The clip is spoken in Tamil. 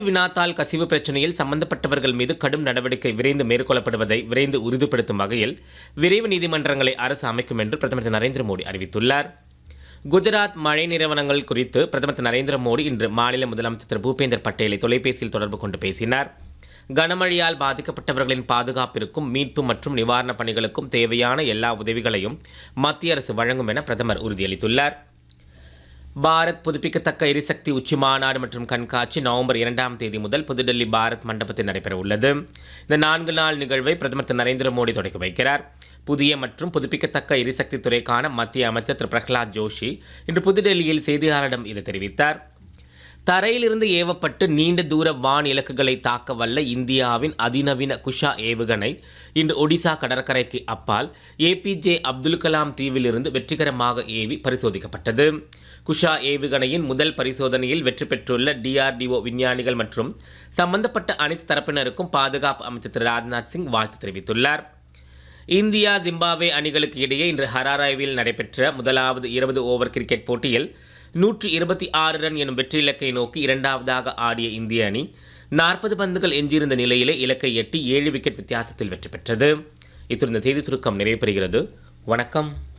வினாத்தாள் கசிவு பிரச்சனையில் சம்பந்தப்பட்டவர்கள் மீது கடும் நடவடிக்கை விரைந்து மேற்கொள்ளப்படுவதை விரைந்து உறுதிப்படுத்தும் வகையில் விரைவு நீதிமன்றங்களை அரசு அமைக்கும் என்று பிரதமர் திரு நரேந்திர மோடி அறிவித்துள்ளார் குஜராத் மழை நிறுவனங்கள் குறித்து பிரதமர் திரு நரேந்திர மோடி இன்று மாநில முதலமைச்சர் திரு பூபேந்தர் பட்டேலை தொலைபேசியில் தொடர்பு கொண்டு பேசினார் கனமழையால் பாதிக்கப்பட்டவர்களின் பாதுகாப்பிற்கும் மீட்பு மற்றும் நிவாரணப் பணிகளுக்கும் தேவையான எல்லா உதவிகளையும் மத்திய அரசு வழங்கும் என பிரதமர் உறுதியளித்துள்ளார் பாரத் புதுப்பிக்கத்தக்க எரிசக்தி உச்சி மாநாடு மற்றும் கண்காட்சி நவம்பர் இரண்டாம் தேதி முதல் புதுடெல்லி பாரத் மண்டபத்தில் நடைபெற உள்ளது இந்த நான்கு நாள் நிகழ்வை பிரதமர் திரு நரேந்திர மோடி தொடங்கி வைக்கிறார் புதிய மற்றும் புதுப்பிக்கத்தக்க எரிசக்தி துறைக்கான மத்திய அமைச்சர் திரு பிரகலாத் ஜோஷி இன்று புதுடெல்லியில் செய்தியாளரிடம் இது தெரிவித்தார் தரையிலிருந்து ஏவப்பட்டு நீண்ட தூர வான் இலக்குகளை தாக்க வல்ல இந்தியாவின் அதிநவீன குஷா ஏவுகணை இன்று ஒடிசா கடற்கரைக்கு அப்பால் ஏபிஜே அப்துல் கலாம் தீவிலிருந்து வெற்றிகரமாக ஏவி பரிசோதிக்கப்பட்டது குஷா ஏவுகணையின் முதல் பரிசோதனையில் வெற்றி பெற்றுள்ள டிஆர்டிஓ விஞ்ஞானிகள் மற்றும் சம்பந்தப்பட்ட அனைத்து தரப்பினருக்கும் பாதுகாப்பு அமைச்சர் திரு ராஜ்நாத் சிங் வாழ்த்து தெரிவித்துள்ளார் இந்தியா ஜிம்பாப்வே அணிகளுக்கு இடையே இன்று ஹராராவில் நடைபெற்ற முதலாவது இருபது ஓவர் கிரிக்கெட் போட்டியில் நூற்று இருபத்தி ஆறு ரன் எனும் வெற்றி இலக்கை நோக்கி இரண்டாவதாக ஆடிய இந்திய அணி நாற்பது பந்துகள் எஞ்சியிருந்த நிலையிலே இலக்கை எட்டி ஏழு விக்கெட் வித்தியாசத்தில் வெற்றி பெற்றது இத்துடன் இந்த செய்தி சுருக்கம் நிறைவு பெறுகிறது வணக்கம்